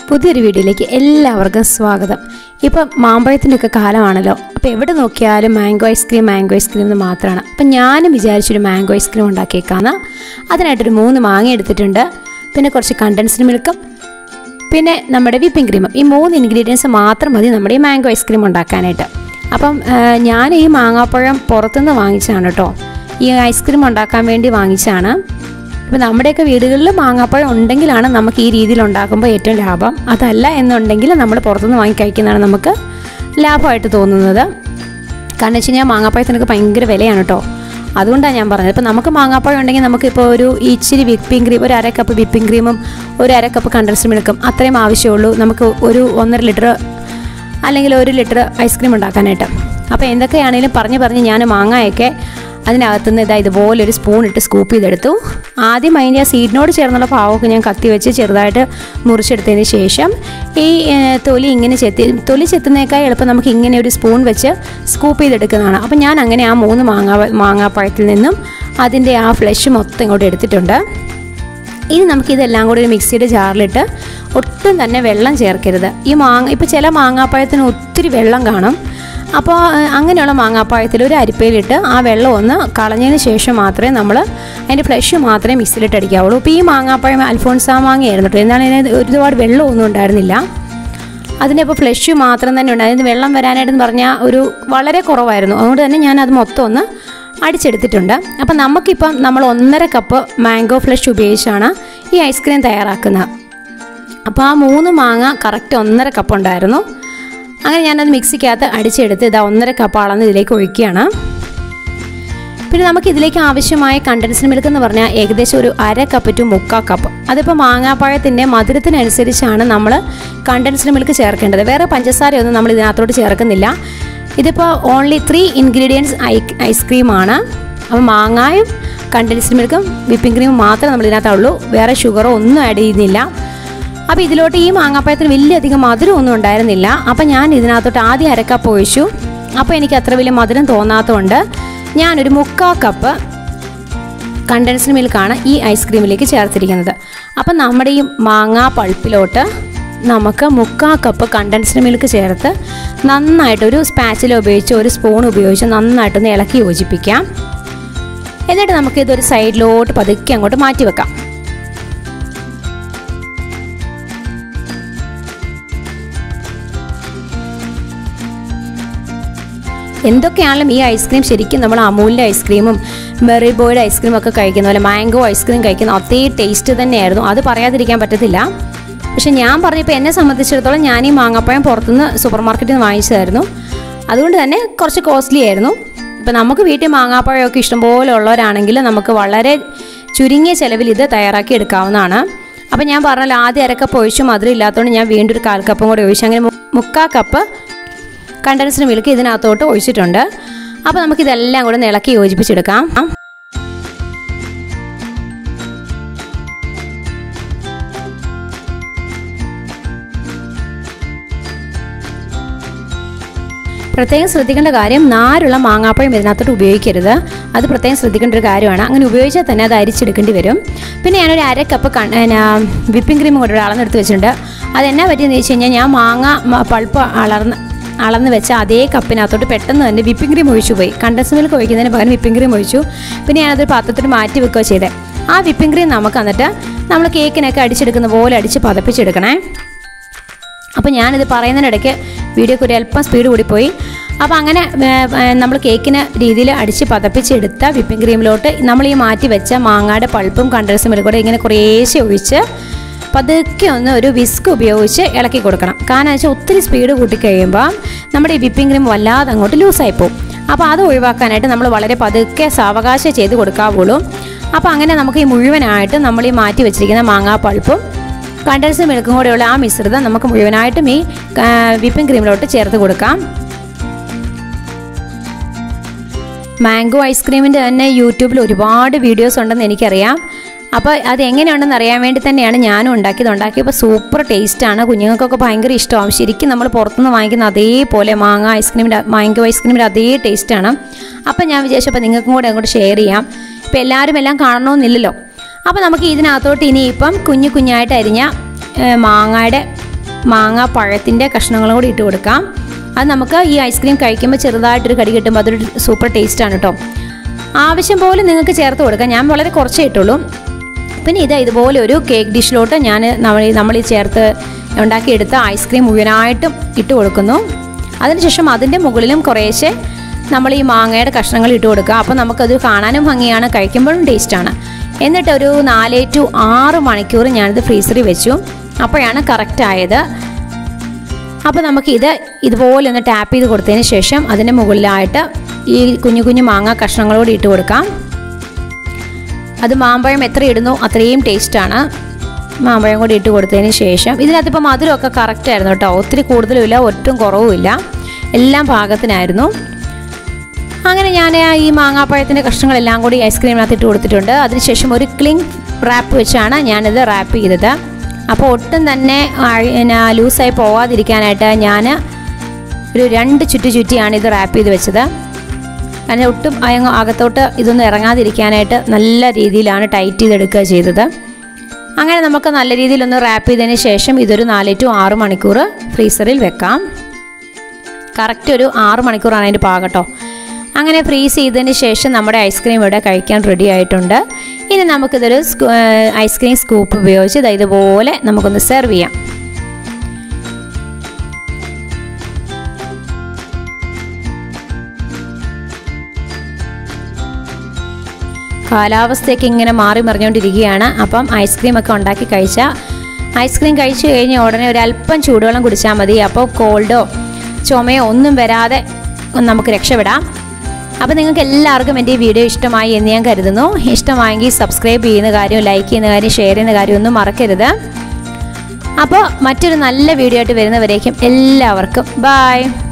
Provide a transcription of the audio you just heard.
പുതിയൊരു വീഡിയോയിലേക്ക് എല്ലാവർക്കും സ്വാഗതം ഇപ്പം മാമ്പഴത്തിൻ്റെ ഒക്കെ കാലമാണല്ലോ അപ്പോൾ എവിടെ നോക്കിയാലും മാംഗോ ഐസ്ക്രീം മാംഗോ ഐസ്ക്രീം എന്ന് മാത്രമാണ് അപ്പം ഞാനും വിചാരിച്ചൊരു മാംഗോ ഐസ്ക്രീം ഉണ്ടാക്കിയേക്കാന്ന് അതിനായിട്ടൊരു മൂന്ന് മാങ്ങ എടുത്തിട്ടുണ്ട് പിന്നെ കുറച്ച് കണ്ടൻസ്ഡ് മിൽക്കും പിന്നെ നമ്മുടെ വിപ്പിംഗ് ക്രീമും ഈ മൂന്ന് ഇൻഗ്രീഡിയൻസ് മാത്രം മതി നമ്മുടെ ഈ മാംഗോ ഐസ്ക്രീം ഉണ്ടാക്കാനായിട്ട് അപ്പം ആ, ഞാൻ ഈ മാങ്ങാപ്പഴം പുറത്തുനിന്ന് വാങ്ങിച്ചതാണ് കേട്ടോ ഈ ഐസ്ക്രീം ഉണ്ടാക്കാൻ വേണ്ടി വാങ്ങിച്ചതാണ് ഇപ്പം നമ്മുടെയൊക്കെ വീടുകളിൽ മാങ്ങാപ്പഴം ഉണ്ടെങ്കിലാണ് നമുക്ക് ഈ രീതിയിൽ ഉണ്ടാക്കുമ്പോൾ ഏറ്റവും ലാഭം അതല്ല എന്നുണ്ടെങ്കിൽ നമ്മൾ പുറത്തുനിന്ന് വാങ്ങി കഴിക്കുന്നതാണ് നമുക്ക് ലാഭമായിട്ട് തോന്നുന്നത് കാരണം വെച്ച് കഴിഞ്ഞാൽ മാങ്ങാപ്പഴത്തിനൊക്കെ ഭയങ്കര വിലയാണ് കേട്ടോ അതുകൊണ്ടാണ് ഞാൻ പറഞ്ഞത് ഇപ്പം നമുക്ക് മാങ്ങാപ്പഴം ഉണ്ടെങ്കിൽ നമുക്കിപ്പോൾ ഒരു ഇച്ചിരി വിപ്പിംഗ് ക്രീം ഒരു അര കപ്പ് വിപ്പിംഗ് ക്രീമും ഒരു അര കപ്പ് കണ്ടൻസ്ഡ് മിൽക്കും അത്രയും ആവശ്യമുള്ളൂ നമുക്ക് ഒരു ഒന്നര ലിറ്റർ അല്ലെങ്കിൽ ഒരു ലിറ്റർ ഐസ്ക്രീം ഉണ്ടാക്കാനായിട്ട് അപ്പോൾ എന്തൊക്കെയാണെങ്കിലും പറഞ്ഞ് പറഞ്ഞ് ഞാൻ മാങ്ങയൊക്കെ അതിനകത്തുനിന്ന് ഇതാ ഇതുപോലെ ഒരു സ്പൂൺ ഇട്ട് സ്കൂപ്പ് ചെയ്തെടുത്തു ആദ്യം അതിൻ്റെ ആ സീഡിനോട് ചേർന്നുള്ള പാവമൊക്കെ ഞാൻ കത്തി വെച്ച് ചെറുതായിട്ട് മുറിച്ചെടുത്തതിന് ശേഷം ഈ ഏഹ്, തൊലി ഇങ്ങനെ ചെത്തി തൊലി ചെത്തുന്നേക്കാൾ എളുപ്പം നമുക്ക് ഇങ്ങനെ ഒരു സ്പൂൺ വെച്ച് സ്കൂപ്പ് ചെയ്തെടുക്കുന്നതാണ് അപ്പം ഞാൻ അങ്ങനെ ആ മൂന്ന് മാങ്ങാ മാങ്ങാപ്പഴത്തിൽ നിന്നും അതിൻ്റെ ആ ഫ്ലഷ് മൊത്തം ഇങ്ങോട്ട് എടുത്തിട്ടുണ്ട് ഇനി നമുക്കിതെല്ലാം കൂടി ഒരു മിക്സിയുടെ ജാറിലിട്ട് ഒട്ടും തന്നെ വെള്ളം ചേർക്കരുത് ഈ മാങ്ങ ഇപ്പോൾ ചില മാങ്ങാപ്പഴത്തിന് ഒത്തിരി വെള്ളം കാണും അപ്പോൾ ഏഹ്, അങ്ങനെയുള്ള മാങ്ങാപ്പഴത്തിൽ ഒരു അരിപ്പയിലിട്ട് ആ വെള്ളം ഒന്ന് കളഞ്ഞതിന് ശേഷം മാത്രമേ നമ്മൾ അതിൻ്റെ ഫ്ലഷ് മാത്രമേ മിക്സിയിലിട്ട് അടിക്കാവുള്ളൂ ഇപ്പോൾ ഈ മാങ്ങാപ്പഴം അൽഫോൺസാ മാങ്ങയായിരുന്നു കേട്ടോ എന്താണ് ഇതിന് ഒരുപാട് വെള്ളമൊന്നും ഉണ്ടായിരുന്നില്ല അതിൻ്റെ ഇപ്പോൾ ഫ്ലഷ് മാത്രം തന്നെ ഉണ്ട് അതിന് വെള്ളം വരാനായിട്ടെന്ന് പറഞ്ഞാൽ ഒരു വളരെ കുറവായിരുന്നു അതുകൊണ്ട് തന്നെ ഞാൻ അത് മൊത്തം ഒന്ന് അടിച്ചെടുത്തിട്ടുണ്ട് അപ്പം നമുക്കിപ്പം നമ്മൾ ഒന്നര കപ്പ് മാംഗോ ഫ്ലഷ് ഉപയോഗിച്ചാണ് ഈ ഐസ്ക്രീം തയ്യാറാക്കുന്നത് അപ്പോൾ ആ മൂന്ന് മാങ്ങ കറക്റ്റ് ഒന്നര കപ്പ് ഉണ്ടായിരുന്നു അങ്ങനെ ഞാനത് മിക്സിക്കകത്ത് അടിച്ചെടുത്ത് ഇതാ ഒന്നര കപ്പ് അളന്ന് ഇതിലേക്ക് ഒഴിക്കുകയാണ് പിന്നെ നമുക്ക് ഇതിലേക്ക് ആവശ്യമായ കണ്ടൻസ്ഡ് മിൽക്ക് എന്ന് പറഞ്ഞാൽ ഏകദേശം ഒരു അര കപ്പ് ടു മുക്കാൽ കപ്പ് അതിപ്പോൾ മാങ്ങാപ്പഴത്തിൻ്റെ മധുരത്തിനനുസരിച്ചാണ് നമ്മൾ കണ്ടൻസ്ഡ് മിൽക്ക് ചേർക്കേണ്ടത് വേറെ പഞ്ചസാരയൊന്നും നമ്മൾ ഇതിനകത്തോട്ട് ചേർക്കുന്നില്ല ഇതിപ്പോൾ ഓൺലി ത്രീ ഇൻഗ്രീഡിയൻസ് ഐ ഐസ്ക്രീമാണ് അപ്പോൾ മാങ്ങായും കണ്ടൻസ്ഡ് മിൽക്കും വിപ്പിംഗ് ക്രീമും മാത്രമേ നമ്മൾ ഇതിനകത്തുള്ളൂ വേറെ ഷുഗറോ ഒന്നും ആഡ് ചെയ്യുന്നില്ല അപ്പോൾ ഇതിലോട്ട് ഈ മാങ്ങാപ്പഴത്തിന് വലിയധികം മധുരം ഒന്നും ഉണ്ടായിരുന്നില്ല അപ്പോൾ ഞാൻ ഇതിനകത്തോട്ട് ആദ്യം അരക്കപ്പ് ഒഴിച്ചു അപ്പോൾ എനിക്ക് അത്ര വലിയ മധുരം തോന്നാത്തതുകൊണ്ട് ഞാനൊരു മുക്കാൽ കപ്പ് കണ്ടൻസ്ഡ് മിൽക്കാണ് ഈ ഐസ്ക്രീമിലേക്ക് ചേർത്തിരിക്കുന്നത് അപ്പം നമ്മുടെ ഈ മാങ്ങാ പൾപ്പിലോട്ട് നമുക്ക് മുക്കാൽ കപ്പ് കണ്ടൻസ്ഡ് മിൽക്ക് ചേർത്ത് നന്നായിട്ട് ഒരു സ്പാച്ചില ഉപയോഗിച്ച് ഒരു സ്പൂൺ ഉപയോഗിച്ച് നന്നായിട്ടൊന്ന് ഇളക്കി യോജിപ്പിക്കാം എന്നിട്ട് നമുക്ക് ഇതൊരു സൈഡിലോട്ട് പതുക്കെ അങ്ങോട്ട് മാറ്റി വെക്കാം എന്തൊക്കെയാണെങ്കിലും ഈ ഐസ്ക്രീം ശരിക്കും നമ്മൾ അമൂലിൻ്റെ ഐസ്ക്രീമും മെറി ബോയുടെ ഐസ്ക്രീം ഒക്കെ കഴിക്കുന്ന പോലെ മാംഗോ ഐസ്ക്രീം കഴിക്കുന്ന അതേ ടേസ്റ്റ് തന്നെയായിരുന്നു അത് പറയാതിരിക്കാൻ പറ്റത്തില്ല പക്ഷെ ഞാൻ പറഞ്ഞപ്പോൾ എന്നെ സംബന്ധിച്ചിടത്തോളം ഞാൻ ഈ മാങ്ങാപ്പഴം പുറത്തുനിന്ന് സൂപ്പർ മാർക്കറ്റിൽ നിന്ന് വാങ്ങിച്ചതായിരുന്നു അതുകൊണ്ട് തന്നെ കുറച്ച് കോസ്റ്റ്ലി ആയിരുന്നു ഇപ്പം നമുക്ക് വീട്ടിൽ മാങ്ങാപ്പഴമൊക്കെ ഇഷ്ടംപോലെ ഉള്ളവരാണെങ്കിൽ നമുക്ക് വളരെ ചുരുങ്ങിയ ചിലവിൽ ഇത് തയ്യാറാക്കി എടുക്കാവുന്നതാണ് അപ്പം ഞാൻ പറഞ്ഞല്ലോ ആദ്യം അരക്കപ്പ് ഒഴിച്ചു മധുരം ഇല്ലാത്തതുകൊണ്ട് ഞാൻ വീണ്ടും ഒരു കാൽ കപ്പും കൂടെ ഒഴിച്ചു അങ്ങനെ മു- മുക്കാൽ കപ്പ് കണ്ടൻസ്ഡ് മിൽക്ക് ഇതിനകത്തോട്ട് ഒഴിച്ചിട്ടുണ്ട് അപ്പോൾ നമുക്കിതെല്ലാം കൂടെ ഒന്ന് ഇളക്കി യോജിപ്പിച്ചെടുക്കാം പ്രത്യേകം ശ്രദ്ധിക്കേണ്ട കാര്യം നാരുള്ള മാങ്ങാപ്പഴം ഇതിനകത്തോട്ട് ഉപയോഗിക്കരുത് അത് പ്രത്യേകം ശ്രദ്ധിക്കേണ്ട ഒരു കാര്യമാണ് അങ്ങനെ ഉപയോഗിച്ചാൽ തന്നെ അത് അരിച്ചെടുക്കേണ്ടി വരും പിന്നെ ഞാനൊരു അര കപ്പ് വിപ്പിംഗ് ക്രീം കൂടെ അളന്നെടുത്ത് വെച്ചിട്ടുണ്ട് അതെന്നാ പറ്റിയെന്ന് വെച്ച് കഴിഞ്ഞാൽ ഞാൻ മാങ്ങ മ- പൾപ്പ് അളർന്ന് അളന്ന് വെച്ച അതേ കപ്പിനകത്തോട്ട് പെട്ടെന്ന് തന്നെ വിപ്പിംഗ് ക്രീം ഒഴിച്ചു പോയി കണ്ടൻസ് മിൽക്ക് ഒഴിക്കുന്നതിന് പകരം വിപ്പിംഗ് ക്രീം ഒഴിച്ചു പിന്നെ ഞാനതൊരു പാത്രത്തിൽ മാറ്റി വെക്കുകയോ ചെയ്തേ ആ വിപ്പിംഗ് ക്രീം നമുക്ക് എന്നിട്ട് നമ്മൾ കേക്കിനൊക്കെ അടിച്ചെടുക്കുന്ന പോലെ അടിച്ച് പതപ്പിച്ചെടുക്കണേ അപ്പോൾ ഞാനിത് പറയുന്നതിനിടയ്ക്ക് വീഡിയോക്ക് ഒരു അല്പം സ്പീഡ് കൂടിപ്പോയി അപ്പോൾ അങ്ങനെ നമ്മൾ കേക്കിന് രീതിയിൽ അടിച്ച് പതപ്പിച്ചെടുത്ത വിപ്പിംഗ് ക്രീമിലോട്ട് നമ്മൾ ഈ മാറ്റി വെച്ച മാങ്ങയുടെ പൾപ്പും കണ്ടൻസും കൂടെ ഇങ്ങനെ കുറേശ്ശെ ഒഴിച്ച് പതുക്കെ ഒന്ന് ഒരു വിസ്ക് ഉപയോഗിച്ച് ഇളക്കി കൊടുക്കണം കാരണം വെച്ചാൽ ഒത്തിരി സ്പീഡ് കൂട്ടിക്കഴിയുമ്പോൾ നമ്മുടെ ഈ വിപ്പിംഗ് ക്രീം വല്ലാതെ അങ്ങോട്ട് ലൂസായി പോകും അപ്പോൾ അത് ഒഴിവാക്കാനായിട്ട് നമ്മൾ വളരെ പതുക്കെ സാവകാശം ചെയ്ത് കൊടുക്കാവുള്ളൂ അപ്പോൾ അങ്ങനെ നമുക്ക് ഈ മുഴുവനായിട്ട് നമ്മൾ ഈ മാറ്റി വെച്ചിരിക്കുന്ന മാങ്ങാ പൾപ്പും കണ്ടൻസ് മിൽക്കും കൂടെയുള്ള ആ മിശ്രിതം നമുക്ക് മുഴുവനായിട്ടും ഈ വിപ്പിംഗ് ക്രീമിലോട്ട് ചേർത്ത് കൊടുക്കാം മാംഗോ ഐസ്ക്രീമിൻ്റെ തന്നെ യൂട്യൂബിൽ ഒരുപാട് വീഡിയോസ് ഉണ്ടെന്ന് എനിക്കറിയാം അപ്പോൾ അത് എങ്ങനെയുണ്ടെന്ന് അറിയാൻ വേണ്ടി തന്നെയാണ് ഞാനും ഉണ്ടാക്കിയത് ഉണ്ടാക്കിയപ്പോൾ സൂപ്പർ ടേസ്റ്റാണ് കുഞ്ഞുങ്ങൾക്കൊക്കെ ഭയങ്കര ഇഷ്ടമാവും ശരിക്കും നമ്മൾ പുറത്തുനിന്ന് വാങ്ങിക്കുന്ന അതേപോലെ മാങ്ങ ഐസ്ക്രീമിൻ്റെ മാംഗോ ഐസ്ക്രീമിൻ്റെ അതേ ടേസ്റ്റാണ് അപ്പോൾ ഞാൻ വിചാരിച്ചപ്പോൾ നിങ്ങൾക്കും കൂടെ അങ്ങോട്ട് ഷെയർ ചെയ്യാം ഇപ്പോൾ എല്ലാവരും എല്ലാം കാണണമെന്നില്ലല്ലോ അപ്പോൾ നമുക്ക് ഇതിനകത്തോട്ട് ഇനിയിപ്പം കുഞ്ഞു കുഞ്ഞായിട്ട് അരിഞ്ഞ ഏ, മാങ്ങയുടെ മാങ്ങ പഴത്തിൻ്റെ കഷ്ണങ്ങളും കൂടി ഇട്ട് കൊടുക്കാം അത് നമുക്ക് ഈ ഐസ്ക്രീം കഴിക്കുമ്പോൾ ചെറുതായിട്ടൊരു കടി കിട്ടുമ്പോൾ അതൊരു സൂപ്പർ ടേസ്റ്റാണ് കേട്ടോ ആവശ്യം പോലെ നിങ്ങൾക്ക് ചേർത്ത് കൊടുക്കാം ഞാൻ വളരെ കുറച്ചേ ഇട്ടുള്ളൂ പിന്നെ ഇത് ഇതുപോലെ ഒരു കേക്ക് ഡിഷിലോട്ട് ഞാൻ നമ്മൾ നമ്മൾ ഈ ചേർത്ത് ഉണ്ടാക്കിയെടുത്ത ഐസ്ക്രീം മുഴുവനായിട്ടും ഇട്ട് കൊടുക്കുന്നു അതിനുശേഷം അതിൻ്റെ മുകളിലും കുറേശ്ശെ നമ്മൾ ഈ മാങ്ങയുടെ കഷ്ണങ്ങൾ ഇട്ട് കൊടുക്കുക അപ്പോൾ നമുക്കത് കാണാനും ഭംഗിയാണ് കഴിക്കുമ്പോഴും ടേസ്റ്റാണ് എന്നിട്ട് ഒരു നാല് ടു ആറ് മണിക്കൂർ ഞാനിത് ഫ്രീസറിൽ വെച്ചു അപ്പോഴാണ് കറക്റ്റ് ആയത് അപ്പോൾ നമുക്കിത് ഇതുപോലെ ഒന്ന് ടാപ്പ് ചെയ്ത് കൊടുത്തതിന് ശേഷം അതിൻ്റെ മുകളിലായിട്ട് ഈ കുഞ്ഞു കുഞ്ഞു മാങ്ങ കഷ്ണങ്ങളോട് ഇട്ട് കൊടുക്കാം അത് മാമ്പഴം എത്ര ഇടുന്നു അത്രയും ടേസ്റ്റാണ് മാമ്പഴം കൂടി ഇട്ട് കൊടുത്തതിന് ശേഷം ഇതിനകത്തിപ്പോൾ മധുരമൊക്കെ കറക്റ്റ് ആയിരുന്നു കേട്ടോ ഒത്തിരി കൂടുതലുമില്ല ഒട്ടും കുറവുമില്ല എല്ലാം പാകത്തിനായിരുന്നു അങ്ങനെ ഞാൻ ഈ മാങ്ങാപ്പഴത്തിൻ്റെ കഷ്ണങ്ങളെല്ലാം കൂടി ഐസ്ക്രീമിനകത്ത് ഇട്ട് കൊടുത്തിട്ടുണ്ട് അതിനുശേഷം ഒരു ക്ലിങ് റാപ്പ് വെച്ചാണ് ഞാനിത് റാപ്പ് ചെയ്തത് അപ്പോൾ ഒട്ടും തന്നെ ലൂസായി പോവാതിരിക്കാനായിട്ട് ഞാൻ ഒരു രണ്ട് ചുറ്റി ചുറ്റിയാണ് ഇത് റാപ്പ് ചെയ്ത് വെച്ചത് അതിന് ഒട്ടും അയങ്ങ അകത്തോട്ട് ഇതൊന്നും ഇറങ്ങാതിരിക്കാനായിട്ട് നല്ല രീതിയിലാണ് ടൈറ്റ് ചെയ്തെടുക്കുക ചെയ്തത് അങ്ങനെ നമുക്ക് നല്ല രീതിയിലൊന്ന് റാപ്പ് ചെയ്തതിന് ശേഷം ഇതൊരു നാല് ടു ആറ് മണിക്കൂർ ഫ്രീസറിൽ വെക്കാം കറക്റ്റ് ഒരു ആറ് മണിക്കൂറാണ് അതിൻ്റെ പാകട്ടോ അങ്ങനെ ഫ്രീസ് ചെയ്തതിന് ശേഷം നമ്മുടെ ഐസ്ക്രീം ഇവിടെ കഴിക്കാൻ റെഡി ആയിട്ടുണ്ട് ഇനി നമുക്കിതൊരു ഐസ്ക്രീം സ്കൂപ്പ് ഉപയോഗിച്ച് ദാ ഇതുപോലെ നമുക്കൊന്ന് സെർവ് ചെയ്യാം കാലാവസ്ഥയൊക്കെ ഇങ്ങനെ മാറി മറിഞ്ഞുകൊണ്ടിരിക്കുകയാണ് അപ്പം ഐസ്ക്രീം ഒക്കെ ഉണ്ടാക്കി കഴിച്ചാൽ ഐസ്ക്രീം കഴിച്ചു കഴിഞ്ഞ ഉടനെ ഒരു അല്പം ചൂടുവെള്ളം കുടിച്ചാൽ മതി അപ്പോൾ കോൾഡോ ചുമയോ ഒന്നും വരാതെ നമുക്ക് രക്ഷപ്പെടാം അപ്പോൾ നിങ്ങൾക്ക് എല്ലാവർക്കും എൻ്റെ ഈ വീഡിയോ ഇഷ്ടമായി എന്ന് ഞാൻ കരുതുന്നു ഇഷ്ടമായെങ്കിൽ സബ്സ്ക്രൈബ് ചെയ്യുന്ന കാര്യം ലൈക്ക് ചെയ്യുന്ന കാര്യം ഷെയർ ചെയ്യുന്ന കാര്യം ഒന്നും മറക്കരുത് അപ്പോൾ മറ്റൊരു നല്ല വീഡിയോ ആയിട്ട് വരുന്നവരേക്കും എല്ലാവർക്കും ബായ്